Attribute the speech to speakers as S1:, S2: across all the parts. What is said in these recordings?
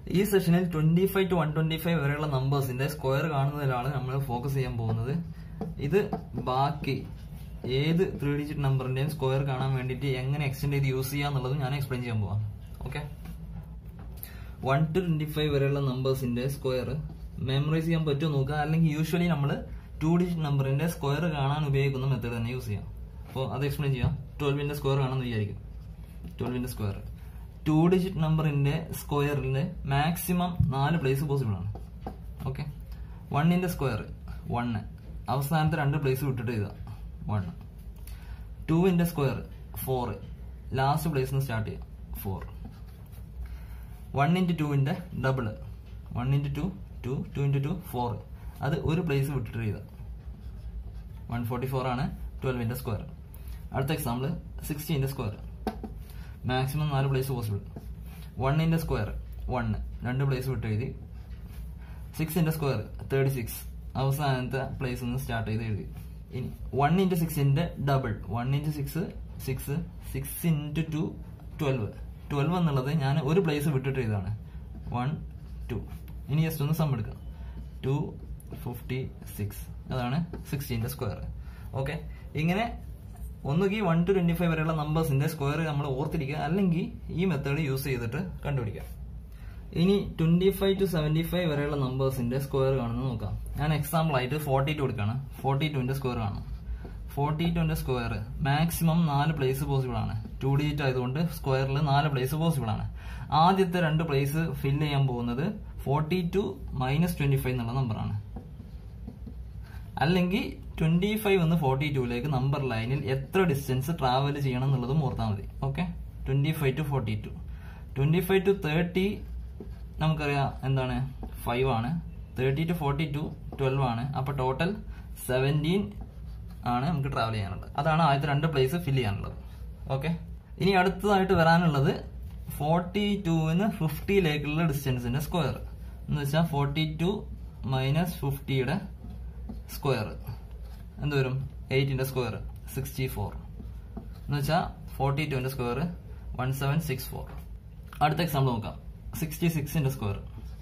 S1: ഈ സെഷനിൽ twenty five to one twenty five വരെയുള്ള നമ്പേഴ്സിന്റെ സ്ക്വയർ കാണുന്നതിലാണ് നമ്മൾ ഫോക്കസ് ചെയ്യാൻ പോകുന്നത് ഇത് ബാക്കി ഏത് ത്രീ ഡിജിറ്റ് നമ്പറിന്റെയും സ്ക്വയർ കാണാൻ വേണ്ടിയിട്ട് എങ്ങനെ എക്സ്റ്റെൻഡ് ചെയ്ത് യൂസ് ചെയ്യാന്നുള്ളത് ഞാൻ എക്സ്പ്ലെയിൻ ചെയ്യാൻ പോവാം okay one to twenty five വരെയുള്ള നമ്പേഴ്സിന്റെ സ്ക്വയർ മെമ്മറൈസ് ചെയ്യാൻ പറ്റുമോ നോക്കുക അല്ലെങ്കിൽ യൂഷ്വലി നമ്മൾ ടു ഡിജിറ്റ് നമ്പറിന്റെ സ്ക്വയർ കാണാൻ ഉപയോഗിക്കുന്ന മെത്തേഡ് തന്നെ യൂസ് ചെയ്യാം അപ്പോൾ അത് എക്സ്പ്ലെയിൻ ചെയ്യാം ട്വൽവിന്റെ സ്ക്വയർ കാണാമെന്ന് വിചാരിക്കും ട്വൽവിന്റെ സ്ക്വയർ ടു ഡിജിറ്റ് നമ്പറിന്റെ സ്ക്വയറിന്റെ മാക്സിമം നാല് പ്ലേസ് പോസിബിൾ ആണ് ഓക്കെ വണ്ണിന്റെ സ്ക്വയർ വണ്ണ് അവസാനത്തെ രണ്ട് പ്ലേസ് വിട്ടിട്ട് ചെയ്താ വൺ ടുവിന്റെ സ്ക്വയർ ഫോർ ലാസ്റ്റ് പ്ലേസ് നിന്ന് സ്റ്റാർട്ട് ചെയ്യാം ഫോർ വൺ ഇൻറ്റു ടുവിന്റെ double one into two two two into two four അത് ഒരു പ്ലേസ് വിട്ടിട്ട് ചെയ്ത വൺ ഫോർട്ടി ഫോർ ആണ് ട്വൽവിന്റെ സ്ക്വയർ അടുത്ത എക്സാമ്പിൾ സിക്സ്റ്റീന്റെ സ്ക്വയർ മാക്സിമം നാല് പ്ലേസ് പോസിബിൾ വണ്ണിന്റെ സ്ക്വയർ വണ്ണ് രണ്ട് പ്ലേസ് വിട്ട് എഴുതി സിക്സിന്റെ സ്ക്വയർ തേർട്ടി സിക്സ് അവസാനത്തെ പ്ലേസ് നിന്ന് സ്റ്റാർട്ട് ചെയ്ത് എഴുതി ഇനി വൺ ഇൻറ്റു സിക്സിന്റെ double one into six six six into two twelve twelve എന്നുള്ളത് ഞാൻ ഒരു പ്ലേസ് വിട്ടിട്ട് എഴുതാണ് വൺ ടു ഇനി ജസ്റ്റ് ഒന്ന് സം എടുക്കാം ടു ഫിഫ്റ്റി സിക്സ് അതാണ് സിക്സ്റ്റീൻ്റെ സ്ക്വയർ ഓക്കെ ഇങ്ങനെ ഒന്നുകിൽ വൺ ടു ട്വന്റി ഫൈവ് വരെയുള്ള നമ്പേഴ്സിന്റെ സ്ക്വയർ നമ്മൾ ഓർത്തിരിക്കുക അല്ലെങ്കിൽ ഈ മെത്തേഡ് യൂസ് ചെയ്തിട്ട് കണ്ടുപിടിക്കാം ഇനി twenty five to seventy five വരെയുള്ള നമ്പേഴ്സിന്റെ സ്ക്വയർ കാണുന്നത് നോക്കാം ഞാൻ എക്സാമ്പിൾ ആയിട്ട് ഫോർട്ടി ടു എടുക്കാണ് ഫോർട്ടി ടുവിന്റെ സ്ക്വയർ കാണാം ഫോർട്ടി ടുവിന്റെ സ്ക്വയർ മാക്സിമം നാല് പ്ലേസ് പോസിബിൾ ആണ് ടു ഡിജിറ്റ് ആയതുകൊണ്ട് സ്ക്വയറിൽ നാല് പ്ലേസ് പോസിബിൾ ആണ് ആദ്യത്തെ രണ്ട് പ്ലേസ് ഫിൽ ചെയ്യാൻ പോകുന്നത് forty two minus twenty five എന്നുള്ള നമ്പറാണ് അല്ലെങ്കിൽ ട്വന്റി ഫൈവ് എന്ന് ഫോർട്ടി ടൂയിലേക്ക് നമ്പർ ലൈനിൽ എത്ര ഡിസ്റ്റൻസ് ട്രാവൽ ചെയ്യണം എന്നുള്ളതും ഓർത്താൽ മതി okay twenty five to forty two twenty five to thirty നമുക്കറിയാം എന്താണ് ഫൈവ് ആണ് thirty two forty two twelve ആണ് അപ്പൊ ടോട്ടൽ സെവൻറ്റീൻ ആണ് നമുക്ക് ട്രാവൽ ചെയ്യാനുള്ളത് അതാണ് ആദ്യത്തെ രണ്ട് പ്ലേസ് ഫിൽ ചെയ്യാനുള്ളത് ഓക്കെ ഇനി അടുത്തതായിട്ട് വരാനുള്ളത് ഫോർട്ടി ടുവിന് ഫിഫ്റ്റിയിലേക്കുള്ള ഡിസ്റ്റൻസിന്റെ സ്ക്വയർ എന്ന് വെച്ചാൽ ഫോർട്ടി ടു മൈനസ് ഫിഫ്റ്റിയുടെ സ്ക്വയർ എന്ത് വരും എയ്റ്റിന്റെ സ്ക്വയർ സിക്സ്റ്റി ഫോർ എന്ന് വെച്ചാൽ ഫോർട്ടി ടുവിന്റെ square one seven six four അടുത്ത എക്സാമ്പിൾ നോക്കാം സിക്സ്റ്റി സിക്സിന്റെ സ്ക്വയർ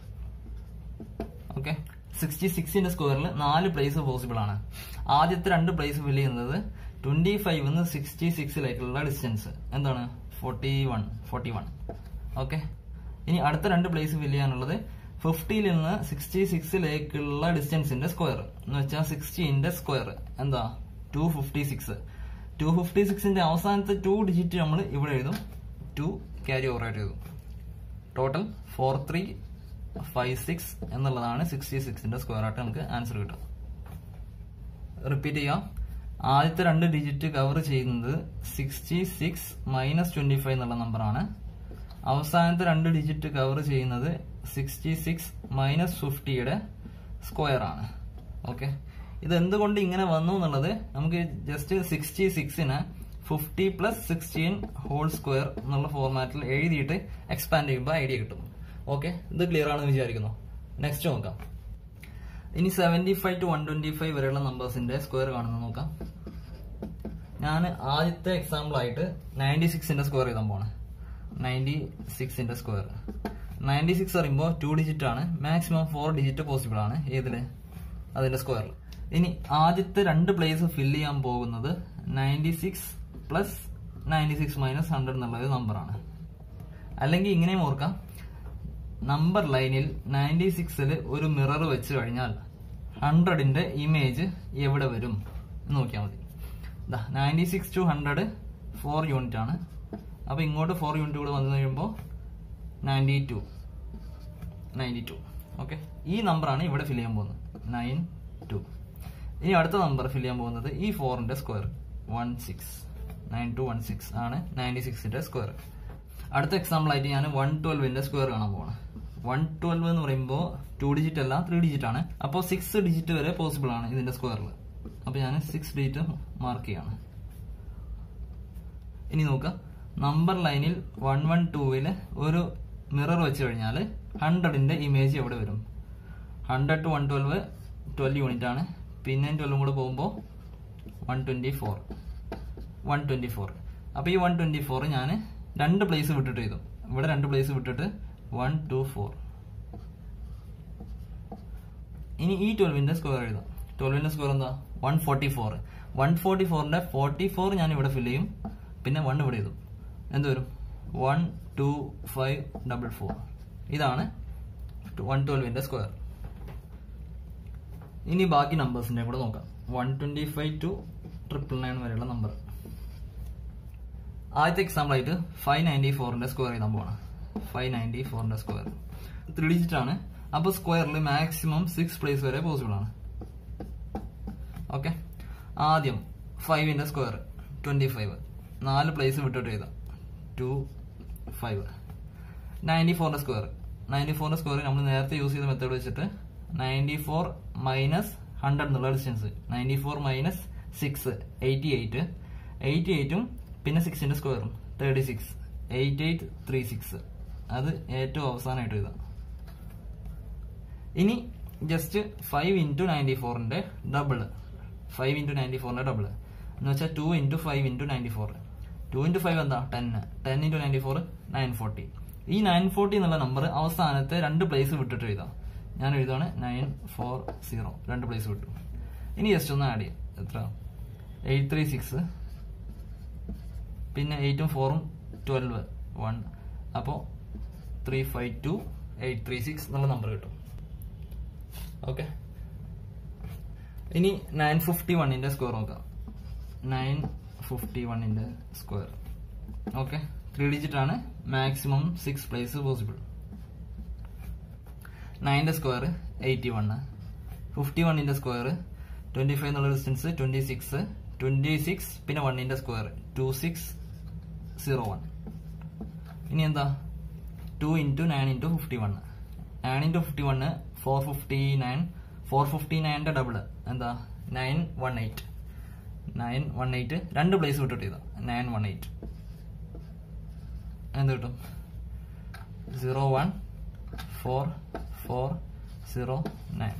S1: ഓക്കെ സിക്സ്റ്റി സിക്സിന്റെ സ്ക്വയറിൽ നാല് പ്ലേസ് പോസിബിൾ ആണ് ആദ്യത്തെ രണ്ട് പ്ലേസ് ഫിൽ ചെയ്യുന്നത് ട്വന്റി ഫൈവ് നിന്ന് സിക്സ്റ്റി സിക്സിലേക്കുള്ള ഡിസ്റ്റൻസ് എന്താണ് forty one forty one okay ഇനി അടുത്ത രണ്ട് പ്ലേസ് ഫിൽ ചെയ്യാനുള്ളത് ഫിഫ്റ്റിയിൽ നിന്ന് സിക്സ്റ്റി സിക്സിലേക്കുള്ള ഡിസ്റ്റൻസിന്റെ സ്ക്വയർ എന്ന് വെച്ചാൽ സിക്സ്റ്റീന്റെ സ്ക്വയർ എന്താ two fifty six two fifty സിക്സിന്റെ അവസാനത്തെ ടു ഡിജിറ്റ് നമ്മൾ ഇവിടെ എഴുതും ടു ക്യാരി ഓവർ ആയിട്ട് എഴുതും total four three five six എന്നുള്ളതാണ് സിക്സ്റ്റി സിക്സിന്റെ സ്ക്വയർ ആയിട്ട് നമുക്ക് ആൻസർ കിട്ടും റിപ്പീറ്റ് ചെയ്യാം ആദ്യത്തെ രണ്ട് ഡിജിറ്റ് കവർ ചെയ്യുന്നത് sixty six minus twenty five എന്നുള്ള നമ്പറാണ് അവസാനത്തെ രണ്ട് ഡിജിറ്റ് കവർ ചെയ്യുന്നത് സിക്സ്റ്റി സിക്സ് മൈനസ് ഫിഫ്റ്റിയുടെ സ്ക്വയർ ആണ് ഓക്കെ ഇത് എന്തുകൊണ്ട് ഇങ്ങനെ വന്നു എന്നുള്ളത് നമുക്ക് ജസ്റ്റ് സിക്സ്റ്റി സിക്സിന് fifty plus sixteen whole square എന്നുള്ള ഫോർമാറ്റിൽ എഴുതിയിട്ട് എക്സ്പാൻഡ് ചെയ്യുമ്പോൾ ഐഡിയ കിട്ടും ഓക്കെ ഇത് ക്ലിയർ ആണെന്ന് വിചാരിക്കുന്നു നെക്സ്റ്റ് നോക്കാം ഇനി seventy five to one twenty five വരെയുള്ള നമ്പേഴ്സിന്റെ സ്ക്വയർ കാണുന്നത് നോക്കാം ഞാൻ ആദ്യത്തെ എക്സാമ്പിൾ ആയിട്ട് നയൻറ്റി സിക്സിന്റെ സ്ക്വയർ എഴുതാൻ പോണേ നയൻറ്റി സിക്സിന്റെ സ്ക്വയർ നയൻറ്റി സിക്സ് പറയുമ്പോൾ ടു ഡിജിറ്റ് ആണ് മാക്സിമം ഫോർ ഡിജിറ്റ് പോസിബിൾ ആണ് ഏതില് അതിന്റെ സ്ക്വയറിൽ ഇനി ആദ്യത്തെ രണ്ട് പ്ലേസ് ഫിൽ ചെയ്യാൻ പോകുന്നത് ninety six plus ninety six minus hundred എന്നുള്ളത് നമ്പറാണ് അല്ലെങ്കിൽ ഇങ്ങനെയും ഓർക്കാം നമ്പർ ലൈനിൽ നയൻറ്റി സിക്സിൽ ഒരു മിറർ വെച്ച് കഴിഞ്ഞാൽ ഹൺഡ്രഡിന്റെ ഇമേജ് എവിടെ വരും എന്ന് നോക്കിയാൽ മതി ninety six to hundred four unit ആണ് അപ്പൊ ഇങ്ങോട്ട് ഫോർ യൂണിറ്റ് കൂടെ വന്നു കഴിയുമ്പോൾ ninety two ninety two okay ഈ നമ്പറാണ് ഇവിടെ ഫിൽ ചെയ്യാൻ പോകുന്നത് നയൻ ടു ഇനി അടുത്ത നമ്പർ ഫിൽ ചെയ്യാൻ പോകുന്നത് ഈ ഫോറിന്റെ square one six nine two one six ആണ് നയൻറ്റി സിക്സിന്റെ സ്ക്വയർ അടുത്ത എക്സാമ്പിൾ ആയിട്ട് ഞാൻ വൺ ട്വൽവിന്റെ സ്ക്വയർ കാണാൻ പോകണം വൺ ട്വൽവ് എന്ന് പറയുമ്പോൾ ടു ഡിജിറ്റ് അല്ല ത്രീ ഡിജിറ്റ് ആണ് അപ്പോൾ സിക്സ് ഡിജിറ്റ് വരെ പോസിബിൾ ആണ് ഇതിന്റെ സ്ക്വയറിൽ അപ്പൊ ഞാൻ സിക്സ് ഡിജിറ്റ് മാർക്ക് ചെയ്യാണ് ഇനി നോക്കാം നമ്പർ ലൈനിൽ വൺ വൺ ടൂവില് ഒരു മിറർ വെച്ച് കഴിഞ്ഞാൽ ഹൺഡ്രഡിന്റെ ഇമേജ് എവിടെ വരും hundred to one twelve twelve unit ആണ് പിന്നെ ട്വൽവും കൂടെ പോകുമ്പോൾ one twenty four one twenty four അപ്പൊ ഈ വൺ ട്വന്റി ഫോർ ഞാൻ രണ്ട് പ്ലേസ് വിട്ടിട്ട് ചെയ്തു ഇവിടെ രണ്ട് പ്ലേസ് വിട്ടിട്ട് വൺ ടു ഫോർ ഇനി ഈ ട്വൽവിന്റെ സ്ക്വയർ എഴുതാം ട്വൽവിന്റെ സ്ക്വയർ എന്താ one forty four one forty ഫോറിന്റെ ഫോർട്ടി ഫോർ ഞാൻ ഇവിടെ ഫില്ല് ചെയ്യും പിന്നെ വൺ ഇവിടെ എഴുതും എന്ത് വരും one two five double four ഇതാണ് വൺ ട്വൽവിന്റെ സ്ക്വയർ ഇനി ബാക്കി നമ്പേഴ്സിന്റെ കൂടെ നോക്കാം one twenty five to triple nine വരെയുള്ള നമ്പർ ആദ്യത്തെ എക്സാമ്പിൾ ആയിട്ട് ഫൈവ് നയൻറ്റി ഫോറിന്റെ സ്ക്വയർ എഴുതാൻ പോവാണ് ഫൈവ് നയൻറ്റി ഫോറിന്റെ സ്ക്വയർ ത്രീ ഡിജിറ്റ് ആണ് അപ്പൊ സ്ക്വയറിൽ മാക്സിമം സിക്സ് പ്ലേസ് വരെ പോസിബിൾ ആണ് ഓക്കെ ആദ്യം ഫൈവിന്റെ സ്ക്വയർ ട്വന്റി ഫൈവ് നാല് പ്ലേസ് വിട്ടിട്ട് എഴുതാം ടു ഫൈവ് നയൻറ്റി ഫോറിന്റെ സ്ക്വയർ നയൻറ്റി ഫോറിന്റെ സ്ക്വയർ നമ്മൾ നേരത്തെ യൂസ് ചെയ്ത മെത്തേഡ് വെച്ചിട്ട് നയൻറ്റി ഫോർ മൈനസ് ഹൺഡ്രഡ് എന്നുള്ള distance ninety four minus six eighty eight eighty എയ്റ്റും പിന്നെ സിക്സിന്റെ സ്ക്വയറും thirty six eight eight three six അത് ഏറ്റവും അവസാനമായിട്ട് എഴുതാം ഇനി ജസ്റ്റ് ഫൈവ് ഇൻറ്റു നയൻറ്റി ഫോറിന്റെ ഡബിൾ ഫൈവ് ഇൻറ്റു നയൻറ്റി ഫോറിന്റെ ഡബിൾ എന്ന് വെച്ചാൽ two into five into ninety four two into five എന്താ ten ten into ninety four nine forty ഈ നയൻ ഫോർട്ടി എന്നുള്ള നമ്പർ അവസാനത്തെ രണ്ട് പ്ലേസ് വിട്ടിട്ട് എഴുതാം ഞാൻ എഴുതാണ് നയൻ ഫോർ സീറോ രണ്ട് പ്ലേസ് വിട്ടു ഇനി ജസ്റ്റ് ഒന്ന് ആഡ് ചെയ്യാം എത്ര എയ്റ്റ് ത്രീ സിക്സ് പിന്നെ എയ്റ്റും ഫോറും ട്വൽവ് വൺ അപ്പോൾ three five two eight three six എന്നുള്ള നമ്പർ കിട്ടും ഓക്കെ ഇനി നയൻ ഫിഫ്റ്റി വണ്ണിന്റെ സ്ക്വയർ നോക്കാം നയൻ ഫിഫ്റ്റി വണ്ണിന്റെ സ്ക്വയർ ഓക്കെ ത്രീ ഡിജിറ്റ് ആണ് മാക്സിമം സിക്സ് പ്ലേസ് പോസിബിൾ നയൻ്റെ സ്ക്വയർ എയ്റ്റി വണ് ഫിഫ്റ്റി വണ്ണിന്റെ സ്ക്വയർ ട്വന്റി ഫൈവ് എന്നുള്ള distance twenty six twenty six പിന്നെ വണ്ണിന്റെ square two six zero one ഇനി എന്താ two into nine into fifty one nine into fifty one four fifty nine four fifty നയൻ്റെ double എന്താ nine one eight nine one eight രണ്ട് place വിട്ടിട്ട് ചെയ്താ nine one eight എന്ത് കിട്ടും zero one four four zero nine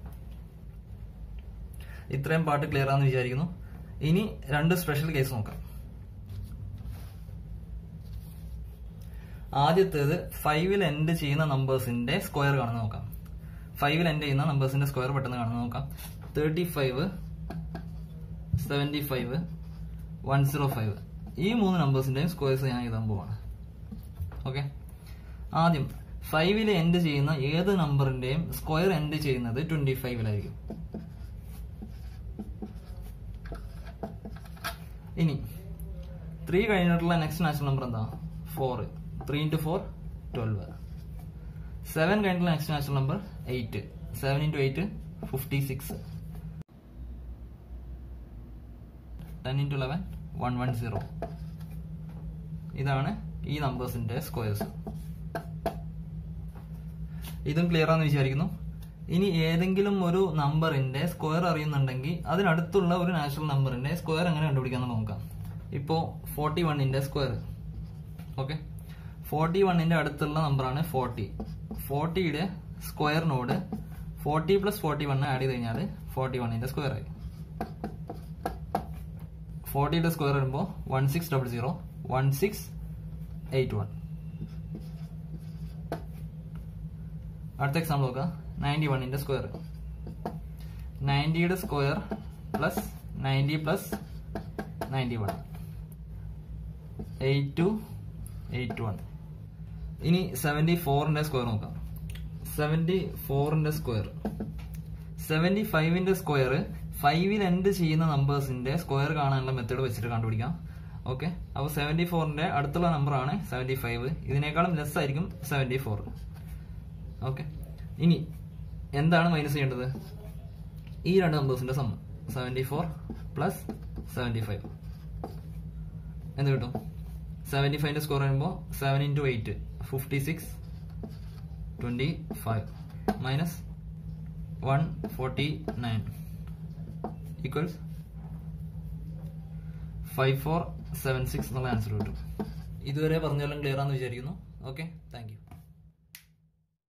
S1: ഇത്രയും പാട്ട് clear ആണെന്ന് വിചാരിക്കുന്നു ഇനി രണ്ട് സ്പെഷ്യൽ കേസ് നോക്കാം ആദ്യത്തേത് ഫൈവിൽ എൻഡ് ചെയ്യുന്ന നമ്പേഴ്സിന്റെ സ്ക്വയർ കാണുന്ന നോക്കാം ഫൈവിൽ എൻഡ് ചെയ്യുന്ന നമ്പേഴ്സിന്റെ സ്ക്വയർ പെട്ടെന്ന് കാണുന്ന നോക്കാം thirty five seventy five one zero five ഈ മൂന്ന് നമ്പേഴ്സിന്റെയും സ്ക്വയർസ് ഞാൻ എഴുതാൻ പോവാണ് ഓക്കെ ആദ്യം ഫൈവിൽ എൻഡ് ചെയ്യുന്ന ഏത് നമ്പറിന്റെയും സ്ക്വയർ എൻഡ് ചെയ്യുന്നത് ട്വന്റി ഫൈവിലായിരിക്കും ഇനി ത്രീ കഴിഞ്ഞിട്ടുള്ള നെക്സ്റ്റ് നാച്ചുറൽ നമ്പർ എന്താ four three into four twelve seven കഴിഞ്ഞിട്ടുള്ള next natural number eight seven into eight fifty six ten into eleven one one zero ഇതാണ് ഈ നമ്പേഴ്സിന്റെ സ്ക്വയേഴ്സ് ഇതും ക്ലിയർ ആണെന്ന് വിചാരിക്കുന്നു ഇനി ഏതെങ്കിലും ഒരു നമ്പറിന്റെ സ്ക്വയർ അറിയുന്നുണ്ടെങ്കിൽ അതിനടുത്തുള്ള ഒരു നാച്ചുറൽ നമ്പറിന്റെ സ്ക്വയർ എങ്ങനെ കണ്ടുപിടിക്കാന്ന് നോക്കാം ഇപ്പോ ഫോർട്ടി വണ്ണിന്റെ സ്ക്വയർ ഓക്കെ ഫോർട്ടി വണ്ണിന്റെ അടുത്തുള്ള നമ്പറാണ് ഫോർട്ടി ഫോർട്ടിയുടെ സ്ക്വയറിനോട് forty plus forty one add ചെയ്ത് കഴിഞ്ഞാൽ ഫോർട്ടി വണ്ണിന്റെ സ്ക്വയർ ആയി ഫോർട്ടിയുടെ സ്ക്വയർ വരുമ്പോൾ one six double zero one six eight one അടുത്ത എക്സാമ്പിൾ നോക്കുക നയൻറ്റി വണ്ണിന്റെ സ്ക്വയർ നയൻറ്റിയുടെ square plus ninety plus ninety one eight two eight one ഇനി സെവൻറ്റി ഫോറിന്റെ സ്ക്വയർ നോക്കാം സെവൻറ്റി ഫോറിന്റെ സ്ക്വയർ സെവൻറ്റി ഫൈവിന്റെ സ്ക്വയർ ഫൈവിൽ എൻഡ് ചെയ്യുന്ന നമ്പേഴ്സിന്റെ സ്ക്വയർ കാണാനുള്ള മെത്തേഡ് വെച്ചിട്ട് കണ്ടുപിടിക്കാം ഓക്കെ അപ്പോൾ സെവൻറ്റി ഫോറിന്റെ അടുത്തുള്ള നമ്പറാണ് സെവൻറ്റി ഫൈവ് ഇതിനേക്കാളും ലെസ് ആയിരിക്കും സെവൻറ്റി ഫോർ ഓക്കെ ഇനി എന്താണ് മൈനസ് ചെയ്യേണ്ടത് ഈ രണ്ട് നമ്പേഴ്സിന്റെ sum seventy four plus seventy five എന്ത് കിട്ടും സെവൻറ്റി ഫൈവിന്റെ സ്കോർ വരുമ്പോൾ seven into eight fifty six twenty five minus one forty nine equals five four seven six എന്നുള്ള ആൻസർ കിട്ടും ഇതുവരെ പറഞ്ഞാലും ക്ലിയർ ആണെന്ന് വിചാരിക്കുന്നു ഓക്കെ താങ്ക് യു